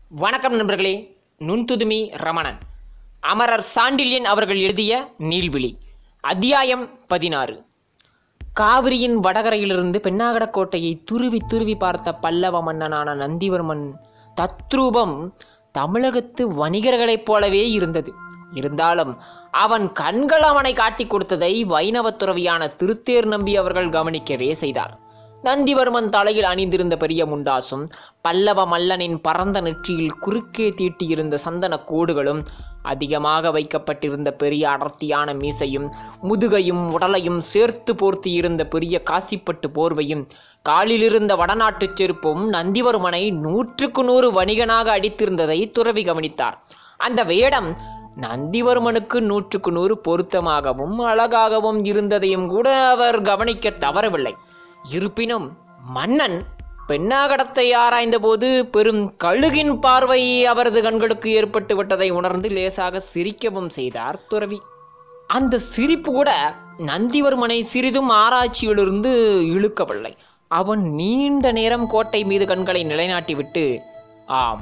வணக்கம் நண்பர்களே நுண்துதுமி ரமணன் அமரர் சாண்டில்யன் அவர்கள் எழுதிய நீள்விழி அத்தியாயம் பதினாறு காவிரியின் வடகரையிலிருந்து பெண்ணாகடக் கோட்டையை துருவி துருவி பார்த்த பல்லவ மன்னனான நந்திவர்மன் தத்ரூபம் தமிழகத்து வணிகர்களைப் போலவே இருந்தது இருந்தாலும் அவன் கண்கள் அவனை காட்டிக் கொடுத்ததை வைணவத் துறவியான திருத்தேர் நம்பி அவர்கள் கவனிக்கவே செய்தார் நந்திவர்மன் தலையில் அணிந்திருந்த பெரிய முண்டாசும் பல்லவ மல்லனின் பரந்த நெற்றியில் குறுக்கே தீட்டியிருந்த சந்தன கோடுகளும் அதிகமாக வைக்கப்பட்டிருந்த பெரிய அடர்த்தியான மீசையும் முதுகையும் உடலையும் சேர்த்து போர்த்தியிருந்த பெரிய காசிப்பட்டு போர்வையும் காலிலிருந்த வடநாட்டுச் செருப்பும் நந்திவர்மனை நூற்றுக்கு நூறு வணிகனாக அடித்திருந்ததை துறவி கவனித்தார் அந்த வேடம் நந்திவர்மனுக்கு நூற்றுக்கு நூறு பொருத்தமாகவும் அழகாகவும் இருந்ததையும் கூட அவர் கவனிக்க தவறவில்லை இருப்பினும் மன்னன் பெண்ணாகடத்தை ஆராய்ந்தபோது பெரும் கழுகின் பார்வை அவரது கண்களுக்கு ஏற்பட்டு விட்டதை உணர்ந்து லேசாக சிரிக்கவும் செய்தார் துறவி அந்த சிரிப்பு கூட நந்திவர்மனை சிறிதும் ஆராய்ச்சியிலிருந்து இழுக்கவில்லை அவன் நீண்ட நேரம் கோட்டை மீது கண்களை நிலைநாட்டிவிட்டு ஆம்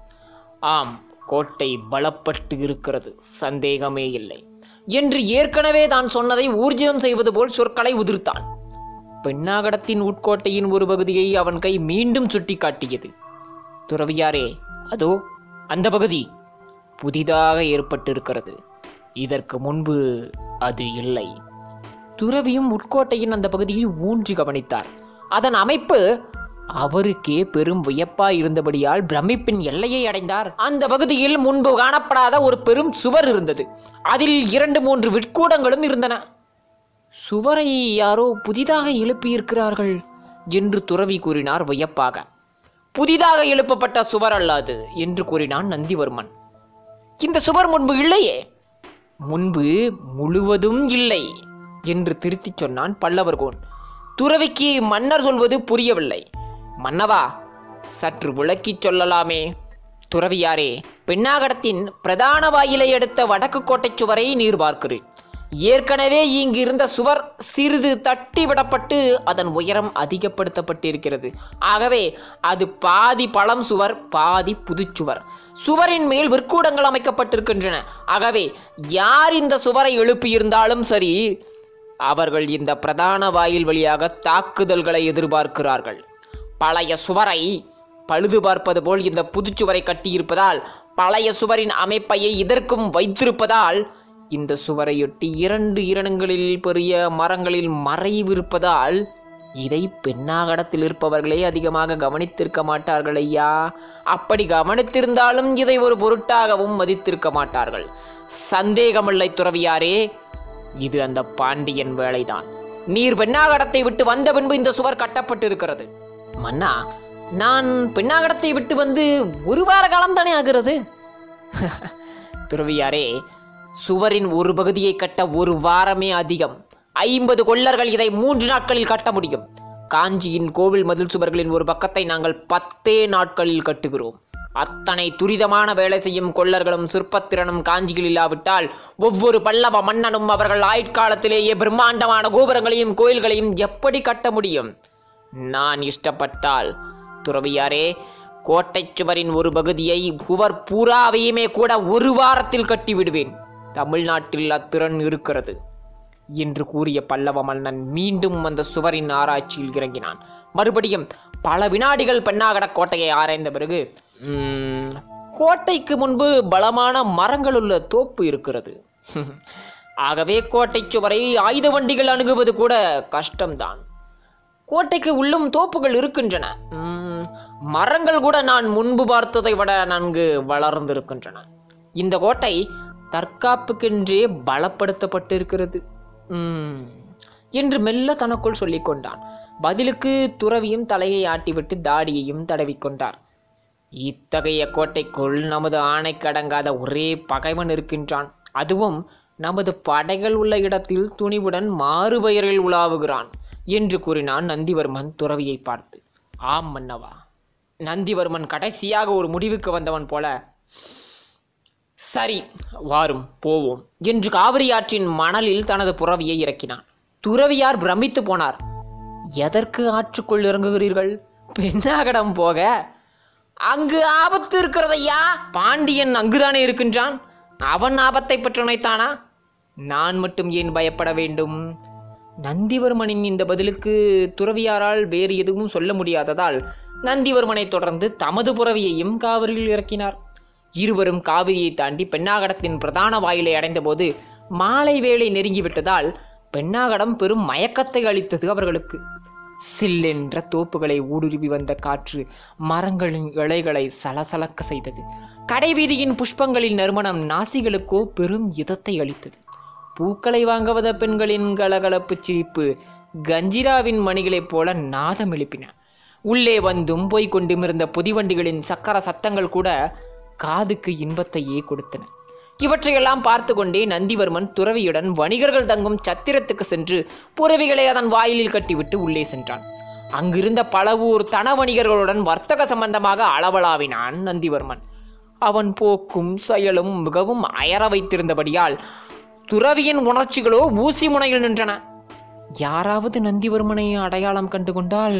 ஆம் கோட்டை பலப்பட்டு இருக்கிறது சந்தேகமே இல்லை என்று ஏற்கனவே தான் சொன்னதை ஊர்ஜிதம் செய்வது போல் சொற்களை உதிர்த்தான் பெண்ணாகடத்தின் உட்கோட்டையின் ஒரு பகுதியை அவன் கை மீண்டும் சுட்டிக்காட்டியது துறவியாரே அதோ அந்த பகுதி புதிதாக ஏற்பட்டிருக்கிறது இதற்கு முன்பு அது இல்லை துறவியும் உட்கோட்டையின் அந்த பகுதியை ஊன்றி கவனித்தார் அதன் அமைப்பு அவருக்கே பெரும் வியப்பாய் இருந்தபடியால் பிரமிப்பின் எல்லையை அடைந்தார் அந்த பகுதியில் முன்பு காணப்படாத ஒரு பெரும் சுவர் இருந்தது அதில் இரண்டு மூன்று விட்கூடங்களும் இருந்தன சுவரை யாரோ புதிதாக எழுப்பியிருக்கிறார்கள் என்று துறவி கூறினார் வியப்பாக புதிதாக எழுப்பப்பட்ட சுவர் அல்லாது என்று கூறினான் நந்திவர்மன் இந்த சுவர் முன்பு இல்லையே முன்பு முழுவதும் இல்லை என்று திருத்திச் சொன்னான் பல்லவர்கோன் துறவிக்கு மன்னர் சொல்வது புரியவில்லை மன்னவா சற்று விளக்கிச் சொல்லலாமே துறவியாரே பெண்ணாகடத்தின் பிரதான வாயிலை அடுத்த வடக்கு கோட்டைச் சுவரை நீர் பார்க்கிறேன் ஏற்கனவே இங்கு இருந்த சுவர் சிறிது தட்டி விடப்பட்டு அதன் உயரம் அதிகப்படுத்தப்பட்டிருக்கிறது ஆகவே அது பாதி பழம் சுவர் பாதி புதுச்சுவர் சுவரின் மேல் விற்கூடங்கள் அமைக்கப்பட்டிருக்கின்றன ஆகவே யார் இந்த சுவரை எழுப்பியிருந்தாலும் சரி அவர்கள் இந்த பிரதான வாயில் வழியாக தாக்குதல்களை எதிர்பார்க்கிறார்கள் பழைய சுவரை பழுது பார்ப்பது போல் இந்த புதுச்சுவரை கட்டியிருப்பதால் பழைய சுவரின் அமைப்பையை இதற்கும் வைத்திருப்பதால் இந்த சுவரையொட்டி இரண்டு இரணங்களில் பெரிய மரங்களில் மறைவிருப்பதால் இதை பெண்ணாகடத்தில் இருப்பவர்களே அதிகமாக கவனித்திருக்க மாட்டார்கள் ஐயா அப்படி கவனித்திருந்தாலும் இதை ஒரு பொருட்டாகவும் மதித்திருக்க மாட்டார்கள் சந்தேகமில்லை துறவியாரே இது அந்த பாண்டியன் வேலைதான் நீர் பெண்ணாகடத்தை விட்டு வந்த பின்பு இந்த சுவர் கட்டப்பட்டிருக்கிறது மன்னா நான் பெண்ணாகடத்தை விட்டு வந்து ஒரு வார காலம் தானே ஆகிறது துறவியாரே சுவரின் ஒரு பகுதியை கட்ட ஒரு வாரமே அதிகம் ஐம்பது கொள்ளர்கள் இதை மூன்று நாட்களில் கட்ட முடியும் காஞ்சியின் கோவில் மதில் சுவர்களின் ஒரு பக்கத்தை நாங்கள் பத்தே நாட்களில் கட்டுகிறோம் அத்தனை துரிதமான வேலை செய்யும் கொள்ளர்களும் சிற்பத்திறனும் காஞ்சியில் இல்லாவிட்டால் ஒவ்வொரு பல்லவ மன்னனும் அவர்கள் ஆயுட்காலத்திலேயே பிரம்மாண்டமான கோபுரங்களையும் கோயில்களையும் எப்படி கட்ட முடியும் நான் இஷ்டப்பட்டால் துறவியாரே கோட்டைச் சுவரின் ஒரு பகுதியை புவர் பூராவையுமே கூட ஒரு வாரத்தில் கட்டிவிடுவேன் தமிழ்நாட்டில் அத்திறன் இருக்கிறது என்று கூறிய பல்லவ மன்னன் மீண்டும் அந்த சுவரின் ஆராய்ச்சியில் இறங்கினான் மறுபடியும் பல வினாடிகள் பெண்ணாகட கோட்டையை ஆராய்ந்த பிறகு "ம், கோட்டைக்கு முன்பு பலமான மரங்கள் உள்ள தோப்பு இருக்கிறது ஆகவே கோட்டைச் சுவரை ஆயுத வண்டிகள் அணுகுவது கூட கஷ்டம்தான் கோட்டைக்கு உள்ளும் தோப்புகள் இருக்கின்றன ம், மரங்கள் கூட நான் முன்பு பார்த்ததை விட நன்கு வளர்ந்திருக்கின்றன இந்த கோட்டை தற்காப்புக்கென்றே பலப்படுத்தப்பட்டிருக்கிறது ம், என்று மெல்ல தனக்குள் சொல்லிக் கொண்டான் பதிலுக்கு துறவியும் தலையை ஆட்டிவிட்டு தாடியையும் தடவிக்கொண்டார் இத்தகைய கோட்டைக்குள் நமது ஆணைக்கு அடங்காத ஒரே பகைவன் இருக்கின்றான் அதுவும் நமது படைகள் உள்ள இடத்தில் துணிவுடன் மாறுபெயரில் உலாவுகிறான் என்று கூறினான் நந்திவர்மன் துறவியை பார்த்து ஆம் மன்னவா நந்திவர்மன் கடைசியாக ஒரு முடிவுக்கு வந்தவன் போல சரி வாரும் போவோம் என்று காவிரி ஆற்றின் மணலில் தனது புறவியை இறக்கினான் துறவியார் பிரமித்து போனார் எதற்கு ஆற்றுக்குள் இறங்குகிறீர்கள் பெண்ணாகடம் போக அங்கு ஆபத்து இருக்கிறதையா பாண்டியன் அங்குதானே இருக்கின்றான் அவன் ஆபத்தை பற்றி நினைத்தானா நான் மட்டும் ஏன் பயப்பட வேண்டும் நந்திவர்மனின் இந்த பதிலுக்கு துறவியாரால் வேறு எதுவும் சொல்ல முடியாததால் நந்திவர்மனை தொடர்ந்து தமது புறவியையும் காவிரியில் இறக்கினார் இருவரும் காவிரியை தாண்டி பெண்ணாகடத்தின் பிரதான வாயிலை அடைந்தபோது மாலை வேளை நெருங்கிவிட்டதால் பெண்ணாகடம் பெரும் மயக்கத்தை அளித்தது அவர்களுக்கு சில்லென்ற தோப்புகளை ஊடுருவி வந்த காற்று மரங்களின் இலைகளை சலசலக்க செய்தது கடைவீதியின் புஷ்பங்களின் நறுமணம் நாசிகளுக்கோ பெரும் இதத்தை அளித்தது பூக்களை வாங்குவத பெண்களின் கலகலப்பு சிரிப்பு கஞ்சிராவின் மணிகளைப் போல நாதம் எழுப்பின உள்ளே வந்தும் போய்க் கொண்டும் இருந்த பொதிவண்டிகளின் சக்கர சத்தங்கள் கூட காதுக்கு இன்பத்தையே கொடுத்தன இவற்றையெல்லாம் பார்த்து கொண்டே நந்திவர்மன் துறவியுடன் வணிகர்கள் தங்கும் சத்திரத்துக்கு சென்று புறவிகளை அதன் வாயிலில் கட்டிவிட்டு உள்ளே சென்றான் அங்கிருந்த பல ஊர் தன வணிகர்களுடன் வர்த்தக சம்பந்தமாக அளவலாவினான் நந்திவர்மன் அவன் போக்கும் செயலும் மிகவும் அயர வைத்திருந்தபடியால் துறவியின் உணர்ச்சிகளோ ஊசி முனையில் நின்றன யாராவது நந்திவர்மனை அடையாளம் கண்டு கொண்டால்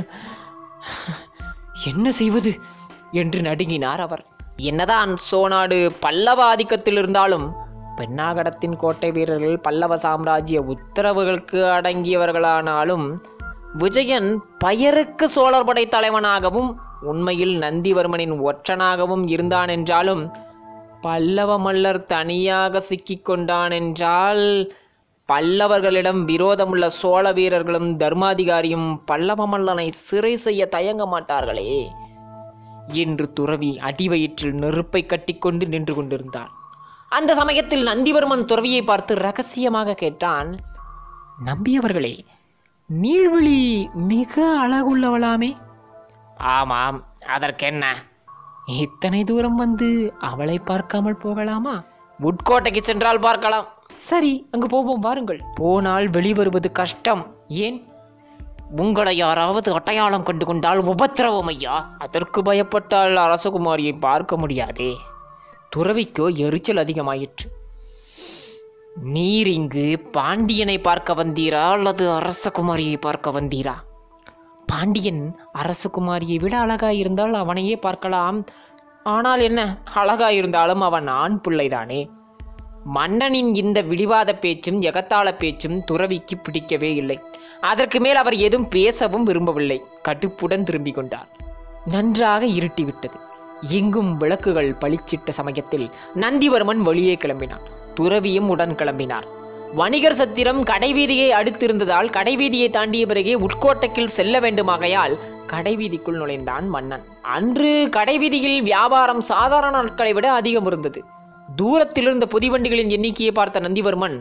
என்ன செய்வது என்று நடுங்கினார் அவர் என்னதான் சோனாடு பல்லவ ஆதிக்கத்தில் இருந்தாலும் பெண்ணாகடத்தின் கோட்டை வீரர்கள் பல்லவ சாம்ராஜ்ய உத்தரவுகளுக்கு அடங்கியவர்களானாலும் விஜயன் பெயருக்கு சோழர் படை தலைவனாகவும் உண்மையில் நந்திவர்மனின் ஒற்றனாகவும் இருந்தான் என்றாலும் பல்லவ மல்லர் தனியாக சிக்கிக் கொண்டான் என்றால் பல்லவர்களிடம் விரோதமுள்ள சோழ வீரர்களும் தர்மாதிகாரியும் பல்லவ மல்லனை சிறை செய்ய தயங்க மாட்டார்களே என்று துறவி அடிவயிற்றில் நெருப்பை கட்டிக்கொண்டு நின்று கொண்டிருந்தார் அந்த சமயத்தில் நந்திவர்மன் துறவியை பார்த்து ரகசியமாக கேட்டான் நம்பியவர்களே நீள்விழி மிக அழகுள்ளவளாமே ஆமாம் அதற்கென்ன இத்தனை தூரம் வந்து அவளை பார்க்காமல் போகலாமா உட்கோட்டைக்கு சென்றால் பார்க்கலாம் சரி அங்கு போவோம் வாருங்கள் போனால் வெளிவருவது கஷ்டம் ஏன் உங்களை யாராவது அடையாளம் கண்டு கொண்டால் உபத்திரவம் ஐயா அதற்கு பயப்பட்டால் அரசகுமாரியை பார்க்க முடியாதே துறவிக்கோ எரிச்சல் அதிகமாயிற்று நீர் இங்கு பாண்டியனை பார்க்க வந்தீரா அல்லது அரசகுமாரியை பார்க்க வந்தீரா பாண்டியன் அரசகுமாரியை விட அழகாய் இருந்தால் அவனையே பார்க்கலாம் ஆனால் என்ன அழகாய் இருந்தாலும் அவன் ஆண் பிள்ளைதானே மன்னனின் இந்த விடிவாத பேச்சும் எகத்தாள பேச்சும் துறவிக்கு பிடிக்கவே இல்லை அதற்கு மேல் அவர் எதுவும் பேசவும் விரும்பவில்லை கடுப்புடன் திரும்பிக் கொண்டார் நன்றாக இருட்டிவிட்டது எங்கும் விளக்குகள் பளிச்சிட்ட சமயத்தில் நந்திவர்மன் வெளியே கிளம்பினான் துறவியும் உடன் கிளம்பினார் வணிகர் சத்திரம் கடைவீதியை அடுத்திருந்ததால் கடைவீதியை தாண்டிய பிறகே உட்கோட்டைக்குள் செல்ல வேண்டுமாகையால் கடைவீதிக்குள் நுழைந்தான் மன்னன் அன்று கடைவீதியில் வியாபாரம் சாதாரண நாட்களை விட அதிகம் இருந்தது தூரத்தில் இருந்த பொதிவண்டிகளின் எண்ணிக்கையை பார்த்த நந்திவர்மன்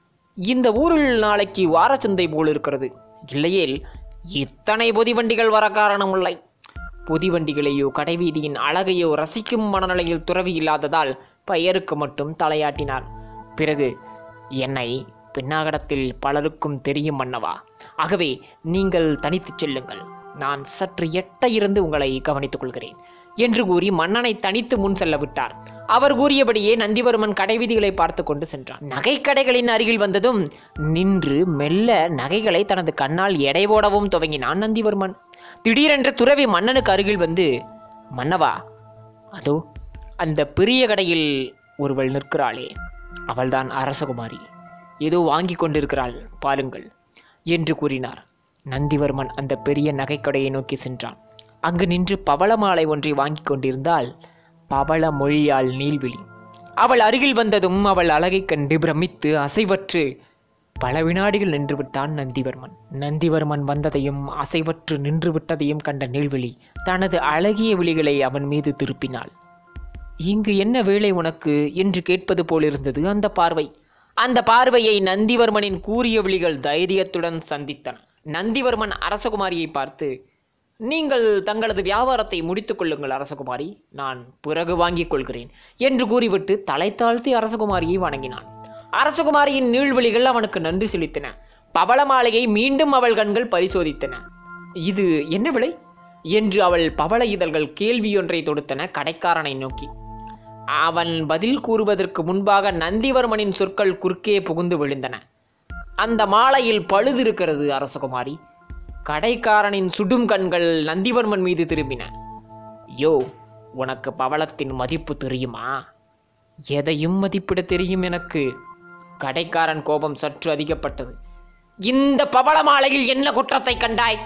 இந்த ஊரில் நாளைக்கு வாரச்சந்தை போல் இருக்கிறது இல்லையேல் இத்தனை பொதிவண்டிகள் வர காரணமில்லை பொதிவண்டிகளையோ கடைவீதியின் அழகையோ ரசிக்கும் மனநிலையில் துறவி இல்லாததால் பெயருக்கு மட்டும் தலையாட்டினார் பிறகு என்னை பின்னாகடத்தில் பலருக்கும் தெரியும் மன்னவா ஆகவே நீங்கள் தனித்துச் செல்லுங்கள் நான் சற்று எட்ட இருந்து உங்களை கவனித்துக் கொள்கிறேன் என்று கூறி மன்னனை தனித்து முன் செல்ல விட்டார் அவர் கூறியபடியே நந்திவர்மன் கடைவீதிகளை பார்த்து கொண்டு சென்றான் நகைக்கடைகளின் அருகில் வந்ததும் நின்று மெல்ல நகைகளை தனது கண்ணால் எடை போடவும் துவங்கினான் நந்திவர்மன் திடீரென்று துறவி மன்னனுக்கு அருகில் வந்து மன்னவா அதோ அந்த பெரிய கடையில் ஒருவள் நிற்கிறாளே அவள்தான் அரசகுமாரி ஏதோ வாங்கி கொண்டிருக்கிறாள் பாருங்கள் என்று கூறினார் நந்திவர்மன் அந்த பெரிய நகைக்கடையை நோக்கி சென்றான் அங்கு நின்று பவள மாலை ஒன்றை வாங்கி கொண்டிருந்தால் பவள மொழியால் நீள்விழி அவள் அருகில் வந்ததும் அவள் அழகைக் கண்டு பிரமித்து அசைவற்று பல வினாடிகள் நின்று விட்டான் நந்திவர்மன் நந்திவர்மன் வந்ததையும் அசைவற்று நின்று விட்டதையும் கண்ட நீள்விழி தனது அழகிய விழிகளை அவன் மீது திருப்பினாள் இங்கு என்ன வேலை உனக்கு என்று கேட்பது போலிருந்தது அந்த பார்வை அந்த பார்வையை நந்திவர்மனின் கூறிய விழிகள் தைரியத்துடன் சந்தித்தன நந்திவர்மன் அரசகுமாரியை பார்த்து நீங்கள் தங்களது வியாபாரத்தை முடித்துக் கொள்ளுங்கள் அரசகுமாரி நான் பிறகு வாங்கிக் கொள்கிறேன் என்று கூறிவிட்டு தலை தாழ்த்தி அரசகுமாரியை வணங்கினான் அரசகுமாரியின் நீள்வழிகள் அவனுக்கு நன்றி செலுத்தின பவள மாலையை மீண்டும் அவள் கண்கள் பரிசோதித்தன இது என்ன விலை என்று அவள் பவள இதழ்கள் கேள்வியொன்றை தொடுத்தன கடைக்காரனை நோக்கி அவன் பதில் கூறுவதற்கு முன்பாக நந்திவர்மனின் சொற்கள் குறுக்கே புகுந்து விழுந்தன அந்த மாலையில் பழுது இருக்கிறது அரசகுமாரி கடைக்காரனின் சுடும் கண்கள் நந்திவர்மன் மீது திரும்பின யோ உனக்கு பவளத்தின் மதிப்பு தெரியுமா எதையும் மதிப்பிட தெரியும் எனக்கு கடைக்காரன் கோபம் சற்று அதிகப்பட்டது இந்த பவள மாலையில் என்ன குற்றத்தை கண்டாய்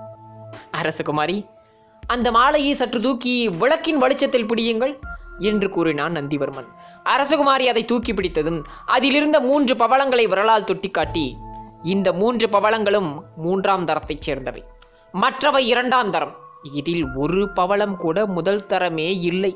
அரசகுமாரி அந்த மாலையை சற்று தூக்கி விளக்கின் வெளிச்சத்தில் பிடியுங்கள் என்று கூறினான் நந்திவர்மன் அரசகுமாரி அதை தூக்கி பிடித்ததும் அதிலிருந்த மூன்று பவளங்களை விரலால் தொட்டிக்காட்டி இந்த மூன்று பவளங்களும் மூன்றாம் தரத்தைச் சேர்ந்தவை மற்றவை இரண்டாம் தரம் இதில் ஒரு பவளம் கூட முதல் தரமே இல்லை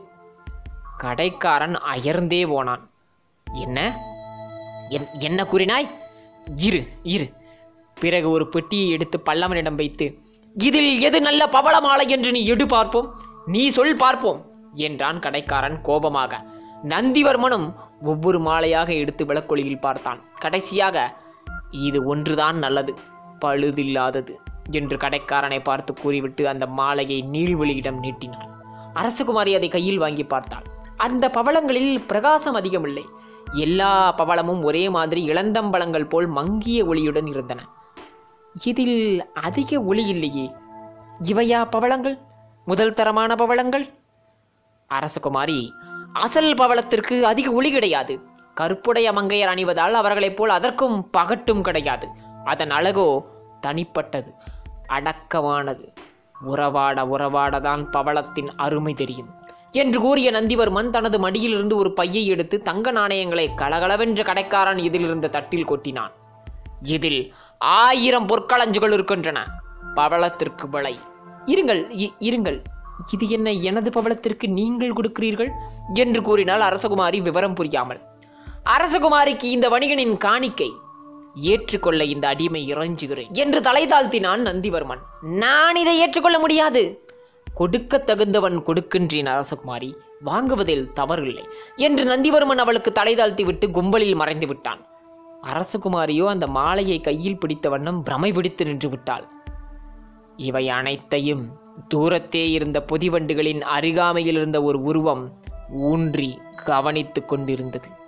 கடைக்காரன் அயர்ந்தே போனான் என்ன என்- என்ன கூறினாய் இரு இரு பிறகு ஒரு பெட்டியை எடுத்து பல்லவனிடம் வைத்து இதில் எது நல்ல பவள மாலை என்று நீ எடு பார்ப்போம் நீ சொல் பார்ப்போம் என்றான் கடைக்காரன் கோபமாக நந்திவர்மனும் ஒவ்வொரு மாலையாக எடுத்து விளக்கொளியில் பார்த்தான் கடைசியாக இது ஒன்றுதான் நல்லது பழுதில்லாதது என்று கடைக்காரனை பார்த்து கூறிவிட்டு அந்த மாலையை நீள்வெளியிடம் நீட்டினான் அரசகுமாரி அதை கையில் வாங்கி பார்த்தாள் அந்த பவளங்களில் பிரகாசம் அதிகமில்லை எல்லா பவளமும் ஒரே மாதிரி இளந்தம்பழங்கள் போல் மங்கிய ஒளியுடன் இருந்தன இதில் அதிக ஒளி இல்லையே இவையா பவளங்கள் முதல் தரமான பவளங்கள் அரசகுமாரி அசல் பவளத்திற்கு அதிக ஒளி கிடையாது கருப்புடைய மங்கையர் அணிவதால் அவர்களைப் போல் அதற்கும் பகட்டும் கிடையாது அதன் அழகோ தனிப்பட்டது அடக்கமானது உறவாட உறவாடதான் பவளத்தின் அருமை தெரியும் என்று கூறிய நந்திவர்மன் தனது மடியிலிருந்து ஒரு பையை எடுத்து தங்க நாணயங்களை கலகலவென்ற கடைக்காரன் இதிலிருந்த தட்டில் கொட்டினான் இதில் ஆயிரம் பொற்களஞ்சுகள் இருக்கின்றன பவளத்திற்கு விலை இருங்கள் இ- இருங்கள் இது என்ன எனது பவளத்திற்கு நீங்கள் கொடுக்கிறீர்கள் என்று கூறினாள் அரசகுமாரி விவரம் புரியாமல் அரசகுமாரிக்கு இந்த வணிகனின் காணிக்கை ஏற்றுக்கொள்ள இந்த அடிமை இறைஞ்சுகிறேன் என்று தலை தாழ்த்தினான் நந்திவர்மன் நான் இதை ஏற்றுக்கொள்ள முடியாது கொடுக்க தகுந்தவன் கொடுக்கின்றேன் அரசகுமாரி வாங்குவதில் தவறில்லை என்று நந்திவர்மன் அவளுக்கு தலை தாழ்த்தி விட்டு கும்பலில் மறைந்து விட்டான் அரசகுமாரியோ அந்த மாலையை கையில் பிடித்த வண்ணம் பிரமை பிடித்து நின்று விட்டாள் இவை அனைத்தையும் தூரத்தே இருந்த பொதிவண்டுகளின் அருகாமையில் இருந்த ஒரு உருவம் ஊன்றி கவனித்துக் கொண்டிருந்தது